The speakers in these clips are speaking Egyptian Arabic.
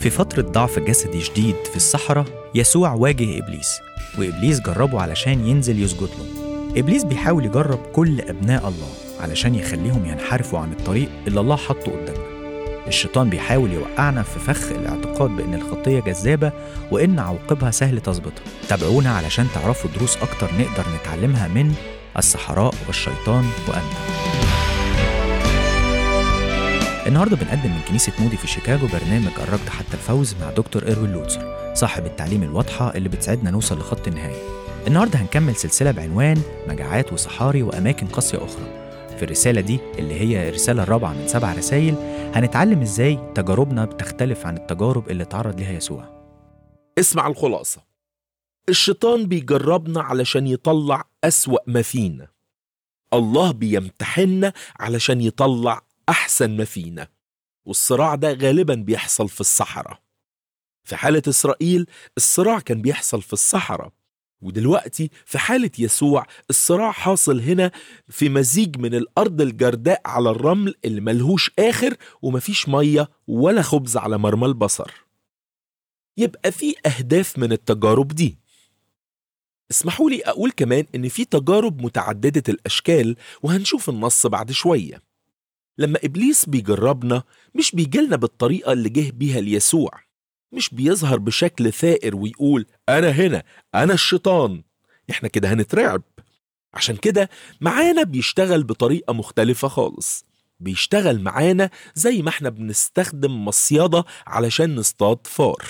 في فترة ضعف جسدي شديد في الصحراء يسوع واجه إبليس وإبليس جربه علشان ينزل يسجد له إبليس بيحاول يجرب كل أبناء الله علشان يخليهم ينحرفوا عن الطريق اللي الله حطه قدامنا الشيطان بيحاول يوقعنا في فخ الاعتقاد بأن الخطية جذابة وإن عواقبها سهل تظبطها تابعونا علشان تعرفوا دروس أكتر نقدر نتعلمها من الصحراء والشيطان وأنا النهارده بنقدم من كنيسة مودي في شيكاغو برنامج الركض حتى الفوز مع دكتور إيروين لوتسر صاحب التعليم الواضحة اللي بتساعدنا نوصل لخط النهاية النهارده هنكمل سلسلة بعنوان مجاعات وصحاري وأماكن قاسية أخرى في الرسالة دي اللي هي الرسالة الرابعة من سبع رسائل هنتعلم ازاي تجاربنا بتختلف عن التجارب اللي تعرض ليها يسوع اسمع الخلاصة الشيطان بيجربنا علشان يطلع أسوأ ما فينا الله بيمتحننا علشان يطلع أحسن ما فينا والصراع ده غالبا بيحصل في الصحراء في حالة إسرائيل الصراع كان بيحصل في الصحراء ودلوقتي في حالة يسوع الصراع حاصل هنا في مزيج من الأرض الجرداء على الرمل اللي ملهوش آخر ومفيش مية ولا خبز على مرمى البصر يبقى في أهداف من التجارب دي اسمحوا لي أقول كمان إن في تجارب متعددة الأشكال وهنشوف النص بعد شوية لما إبليس بيجربنا مش بيجيلنا بالطريقة اللي جه بيها ليسوع مش بيظهر بشكل ثائر ويقول أنا هنا أنا الشيطان إحنا كده هنترعب عشان كده معانا بيشتغل بطريقة مختلفة خالص بيشتغل معانا زي ما احنا بنستخدم مصيدة علشان نصطاد فار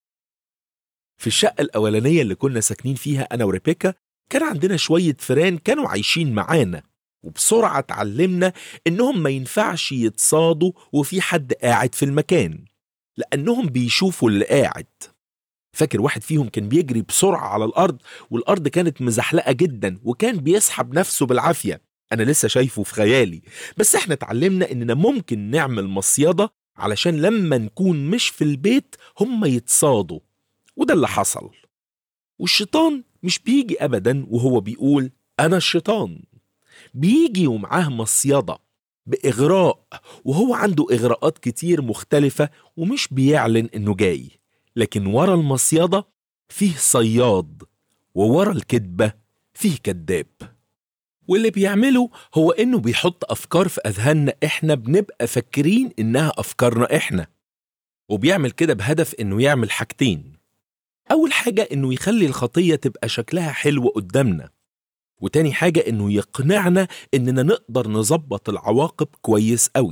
في الشقة الأولانية اللي كنا ساكنين فيها أنا وريبيكا كان عندنا شوية فيران كانوا عايشين معانا وبسرعة اتعلمنا إنهم ما ينفعش يتصادوا وفي حد قاعد في المكان لأنهم بيشوفوا اللي قاعد فاكر واحد فيهم كان بيجري بسرعة على الأرض والأرض كانت مزحلقة جدا وكان بيسحب نفسه بالعافية أنا لسه شايفه في خيالي بس احنا اتعلمنا إننا ممكن نعمل مصيدة علشان لما نكون مش في البيت هم يتصادوا وده اللي حصل والشيطان مش بيجي أبدا وهو بيقول أنا الشيطان بيجي ومعاه مصيدة بإغراء وهو عنده إغراءات كتير مختلفة ومش بيعلن إنه جاي لكن ورا المصيدة فيه صياد وورا الكذبة فيه كذاب واللي بيعمله هو إنه بيحط أفكار في أذهاننا إحنا بنبقى فاكرين إنها أفكارنا إحنا وبيعمل كده بهدف إنه يعمل حاجتين أول حاجة إنه يخلي الخطية تبقى شكلها حلو قدامنا وتاني حاجة إنه يقنعنا إننا نقدر نظبط العواقب كويس قوي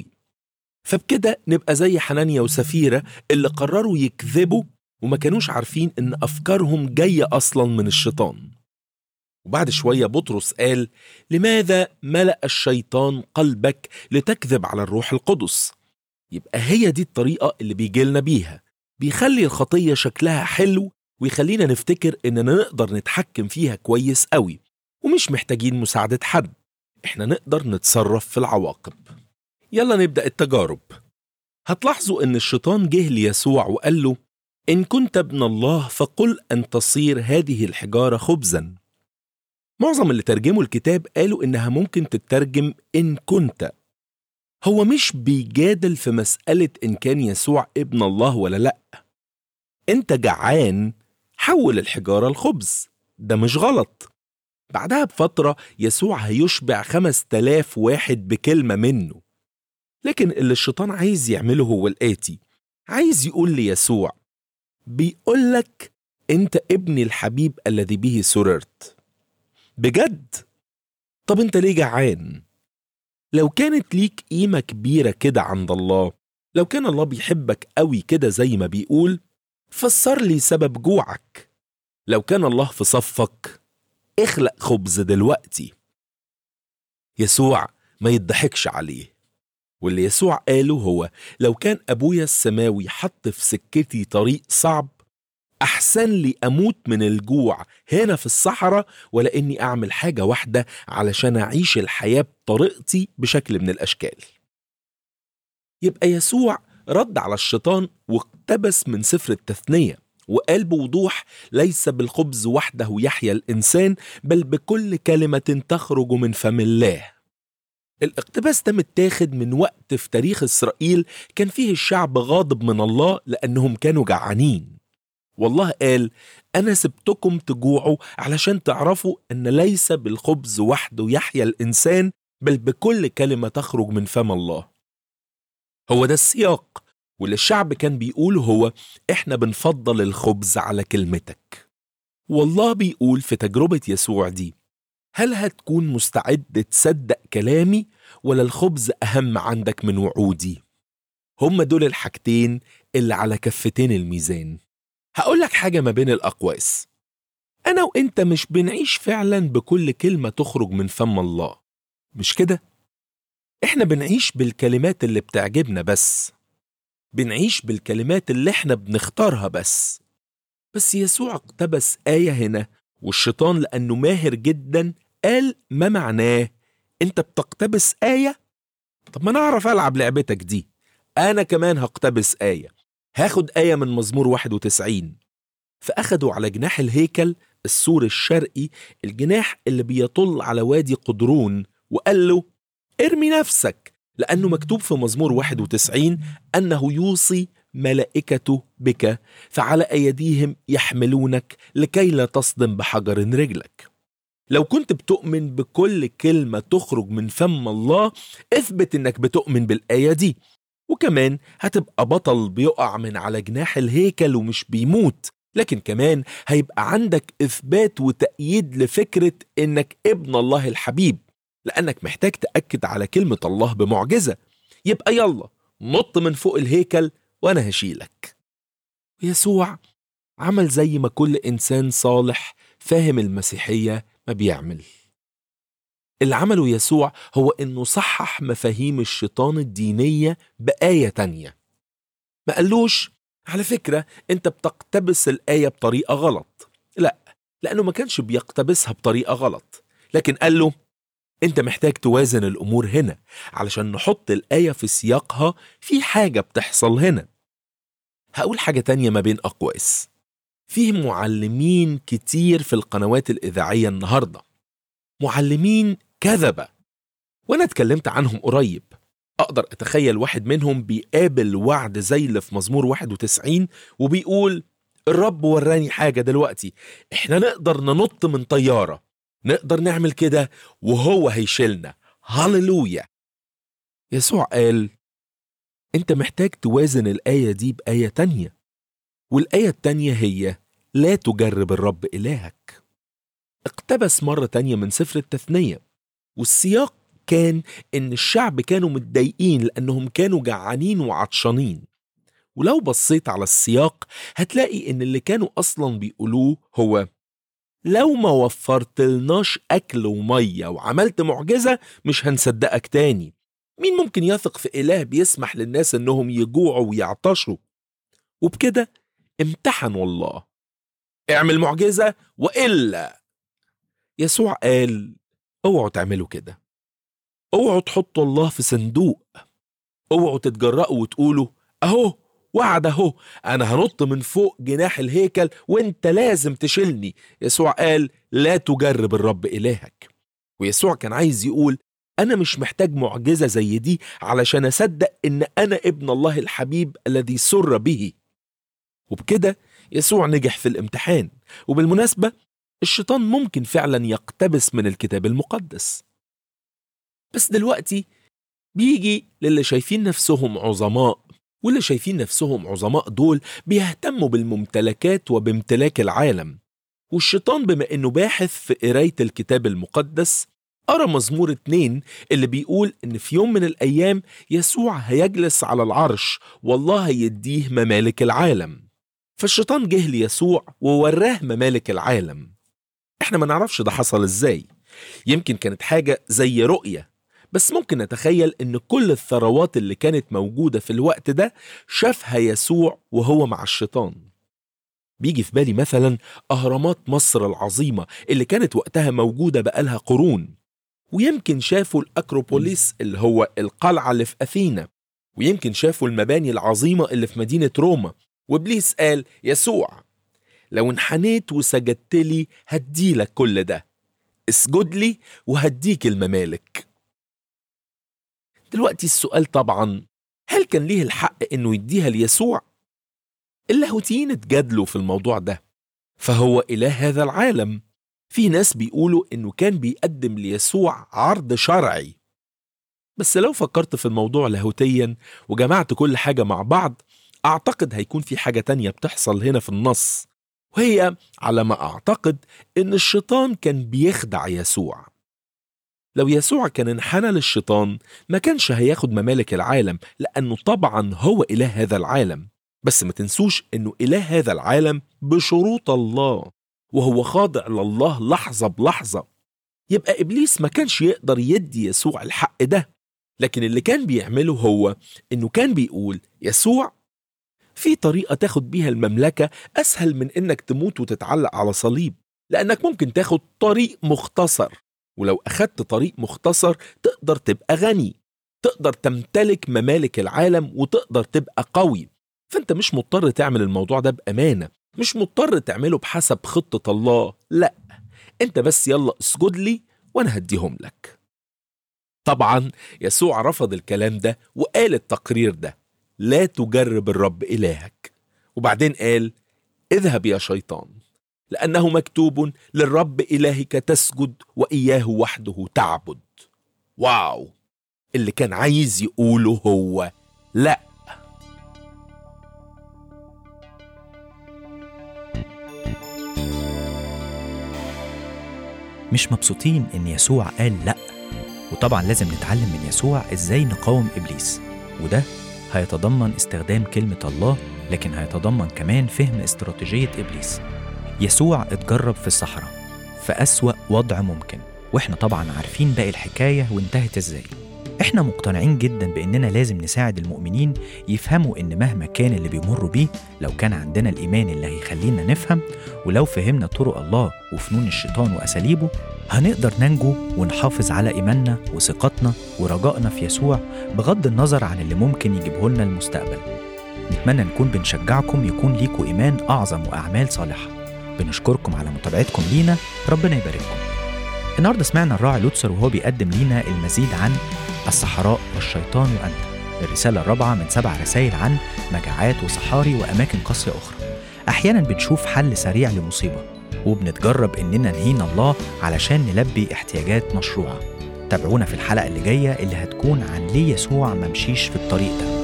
فبكده نبقى زي حنانيا وسفيرة اللي قرروا يكذبوا وما كانوش عارفين إن أفكارهم جاية أصلا من الشيطان وبعد شوية بطرس قال لماذا ملأ الشيطان قلبك لتكذب على الروح القدس يبقى هي دي الطريقة اللي بيجيلنا بيها بيخلي الخطية شكلها حلو ويخلينا نفتكر إننا نقدر نتحكم فيها كويس قوي ومش محتاجين مساعدة حد احنا نقدر نتصرف في العواقب يلا نبدأ التجارب هتلاحظوا ان الشيطان جه ليسوع وقال له إن كنت ابن الله فقل أن تصير هذه الحجارة خبزا معظم اللي ترجموا الكتاب قالوا إنها ممكن تترجم إن كنت هو مش بيجادل في مسألة إن كان يسوع ابن الله ولا لأ أنت جعان حول الحجارة الخبز ده مش غلط بعدها بفترة يسوع هيشبع خمس تلاف واحد بكلمة منه لكن اللي الشيطان عايز يعمله هو الآتي عايز يقول ليسوع بيقولك أنت ابني الحبيب الذي به سررت بجد طب أنت ليه جعان لو كانت ليك قيمة كبيرة كده عند الله لو كان الله بيحبك قوي كده زي ما بيقول فسر لي سبب جوعك لو كان الله في صفك اخلق خبز دلوقتي يسوع ما يضحكش عليه واللي يسوع قاله هو لو كان أبويا السماوي حط في سكتي طريق صعب أحسن لي أموت من الجوع هنا في الصحراء ولا إني أعمل حاجة واحدة علشان أعيش الحياة بطريقتي بشكل من الأشكال يبقى يسوع رد على الشيطان واقتبس من سفر التثنية وقال بوضوح ليس بالخبز وحده يحيا الإنسان بل بكل كلمة تخرج من فم الله الاقتباس ده متاخد من وقت في تاريخ إسرائيل كان فيه الشعب غاضب من الله لأنهم كانوا جعانين والله قال أنا سبتكم تجوعوا علشان تعرفوا أن ليس بالخبز وحده يحيا الإنسان بل بكل كلمة تخرج من فم الله هو ده السياق واللي الشعب كان بيقوله هو إحنا بنفضل الخبز على كلمتك والله بيقول في تجربة يسوع دي هل هتكون مستعد تصدق كلامي ولا الخبز أهم عندك من وعودي؟ هم دول الحاجتين اللي على كفتين الميزان هقول لك حاجة ما بين الأقواس أنا وإنت مش بنعيش فعلا بكل كلمة تخرج من فم الله مش كده؟ إحنا بنعيش بالكلمات اللي بتعجبنا بس بنعيش بالكلمات اللي إحنا بنختارها بس بس يسوع اقتبس آية هنا والشيطان لأنه ماهر جدا قال ما معناه أنت بتقتبس آية؟ طب ما أنا أعرف ألعب لعبتك دي أنا كمان هقتبس آية هاخد آية من مزمور 91 فأخدوا على جناح الهيكل السور الشرقي الجناح اللي بيطل على وادي قدرون وقال له ارمي نفسك لأنه مكتوب في مزمور 91 أنه يوصي ملائكته بك فعلى أيديهم يحملونك لكي لا تصدم بحجر رجلك لو كنت بتؤمن بكل كلمة تخرج من فم الله اثبت انك بتؤمن بالآية دي وكمان هتبقى بطل بيقع من على جناح الهيكل ومش بيموت لكن كمان هيبقى عندك إثبات وتأييد لفكرة إنك ابن الله الحبيب لأنك محتاج تأكد على كلمة الله بمعجزة يبقى يلا نط من فوق الهيكل وأنا هشيلك يسوع عمل زي ما كل إنسان صالح فاهم المسيحية ما بيعمل اللي عمله يسوع هو إنه صحح مفاهيم الشيطان الدينية بآية تانية ما قالوش على فكرة أنت بتقتبس الآية بطريقة غلط لا لأنه ما كانش بيقتبسها بطريقة غلط لكن قال له أنت محتاج توازن الأمور هنا علشان نحط الآية في سياقها في حاجة بتحصل هنا هقول حاجة تانية ما بين أقواس فيه معلمين كتير في القنوات الإذاعية النهاردة معلمين كذبة وأنا اتكلمت عنهم قريب أقدر أتخيل واحد منهم بيقابل وعد زي اللي في مزمور 91 وبيقول الرب وراني حاجة دلوقتي احنا نقدر ننط من طيارة نقدر نعمل كده وهو هيشيلنا هللويا يسوع قال انت محتاج توازن الآية دي بآية تانية والآية التانية هي لا تجرب الرب إلهك اقتبس مرة تانية من سفر التثنية والسياق كان إن الشعب كانوا متضايقين لأنهم كانوا جعانين وعطشانين ولو بصيت على السياق هتلاقي إن اللي كانوا أصلا بيقولوه هو لو ما وفرتلناش أكل ومية وعملت معجزة مش هنصدقك تاني مين ممكن يثق في إله بيسمح للناس إنهم يجوعوا ويعطشوا وبكده امتحنوا الله اعمل معجزة وإلا يسوع قال اوعوا تعملوا كده اوعوا تحطوا الله في صندوق اوعوا تتجرأوا وتقولوا اهو وعد اهو انا هنط من فوق جناح الهيكل وانت لازم تشيلني يسوع قال لا تجرب الرب الهك ويسوع كان عايز يقول انا مش محتاج معجزه زي دي علشان اصدق ان انا ابن الله الحبيب الذي سر به وبكده يسوع نجح في الامتحان وبالمناسبه الشيطان ممكن فعلا يقتبس من الكتاب المقدس بس دلوقتي بيجي للي شايفين نفسهم عظماء واللي شايفين نفسهم عظماء دول بيهتموا بالممتلكات وبامتلاك العالم والشيطان بما انه باحث في قراية الكتاب المقدس قرا مزمور اتنين اللي بيقول ان في يوم من الايام يسوع هيجلس على العرش والله هيديه ممالك العالم فالشيطان جه ليسوع ووراه ممالك العالم احنا ما نعرفش ده حصل ازاي يمكن كانت حاجة زي رؤية بس ممكن نتخيل ان كل الثروات اللي كانت موجودة في الوقت ده شافها يسوع وهو مع الشيطان بيجي في بالي مثلا أهرامات مصر العظيمة اللي كانت وقتها موجودة بقالها قرون ويمكن شافوا الأكروبوليس اللي هو القلعة اللي في أثينا ويمكن شافوا المباني العظيمة اللي في مدينة روما وإبليس قال يسوع لو انحنيت وسجدت لي هديلك كل ده اسجد لي وهديك الممالك دلوقتي السؤال طبعا هل كان ليه الحق انه يديها ليسوع اللاهوتيين اتجادلوا في الموضوع ده فهو اله هذا العالم في ناس بيقولوا انه كان بيقدم ليسوع عرض شرعي بس لو فكرت في الموضوع لاهوتيا وجمعت كل حاجة مع بعض أعتقد هيكون في حاجة تانية بتحصل هنا في النص وهي على ما أعتقد إن الشيطان كان بيخدع يسوع لو يسوع كان انحنى للشيطان ما كانش هياخد ممالك العالم لأنه طبعا هو إله هذا العالم بس ما تنسوش إنه إله هذا العالم بشروط الله وهو خاضع لله لحظة بلحظة يبقى إبليس ما كانش يقدر يدي يسوع الحق ده لكن اللي كان بيعمله هو إنه كان بيقول يسوع في طريقة تاخد بيها المملكة أسهل من إنك تموت وتتعلق على صليب لأنك ممكن تاخد طريق مختصر ولو أخدت طريق مختصر تقدر تبقى غني تقدر تمتلك ممالك العالم وتقدر تبقى قوي فأنت مش مضطر تعمل الموضوع ده بأمانة مش مضطر تعمله بحسب خطة الله لا أنت بس يلا اسجد لي وأنا هديهم لك طبعا يسوع رفض الكلام ده وقال التقرير ده لا تجرب الرب إلهك وبعدين قال اذهب يا شيطان لأنه مكتوب للرب إلهك تسجد وإياه وحده تعبد واو اللي كان عايز يقوله هو لا مش مبسوطين إن يسوع قال لأ وطبعا لازم نتعلم من يسوع إزاي نقاوم إبليس وده هيتضمن استخدام كلمة الله لكن هيتضمن كمان فهم استراتيجية إبليس يسوع اتجرب في الصحراء في أسوأ وضع ممكن وإحنا طبعا عارفين باقي الحكاية وانتهت إزاي إحنا مقتنعين جدا بإننا لازم نساعد المؤمنين يفهموا إن مهما كان اللي بيمروا بيه لو كان عندنا الإيمان اللي هيخلينا نفهم ولو فهمنا طرق الله وفنون الشيطان وأساليبه هنقدر ننجو ونحافظ على إيماننا وثقتنا ورجائنا في يسوع بغض النظر عن اللي ممكن يجيبه لنا المستقبل نتمنى نكون بنشجعكم يكون ليكوا إيمان أعظم وأعمال صالحة بنشكركم على متابعتكم لينا ربنا يبارككم النهارده سمعنا الراعي لوتسر وهو بيقدم لينا المزيد عن الصحراء والشيطان وأنت الرسالة الرابعة من سبع رسائل عن مجاعات وصحاري وأماكن قاسية أخرى أحيانا بنشوف حل سريع لمصيبة وبنتجرب إننا نهين الله علشان نلبي احتياجات مشروعة تابعونا في الحلقة اللي جاية اللي هتكون عن ليه يسوع ممشيش في الطريق ده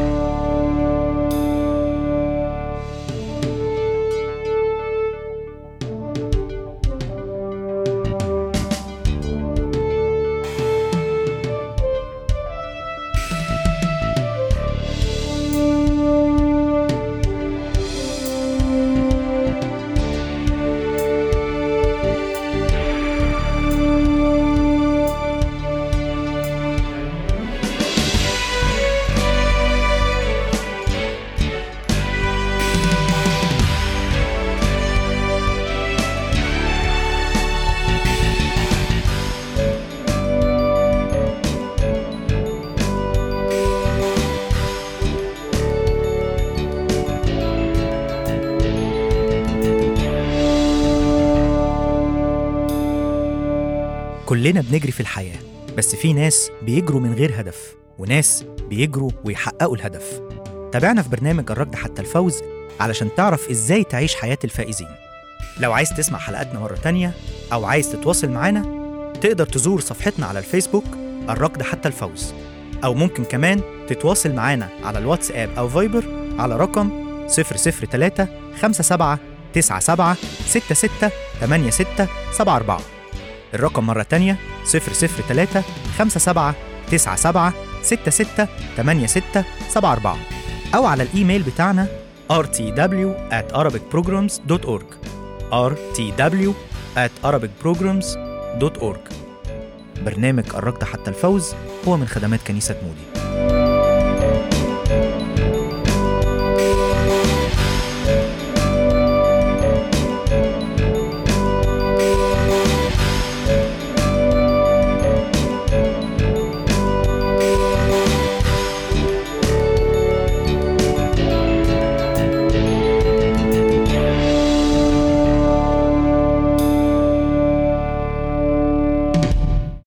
كلنا بنجري في الحياة بس في ناس بيجروا من غير هدف وناس بيجروا ويحققوا الهدف تابعنا في برنامج الركض حتى الفوز علشان تعرف ازاي تعيش حياة الفائزين لو عايز تسمع حلقاتنا مرة تانية أو عايز تتواصل معانا تقدر تزور صفحتنا على الفيسبوك الركض حتى الفوز أو ممكن كمان تتواصل معانا على الواتساب أو فايبر على رقم 003 57 97 66 86 74 الرقم مرة تانية 003 57 97 66 86 74 أو على الإيميل بتاعنا rtw at arabicprograms.org rtw at arabicprograms.org برنامج الركض حتى الفوز هو من خدمات كنيسة مودي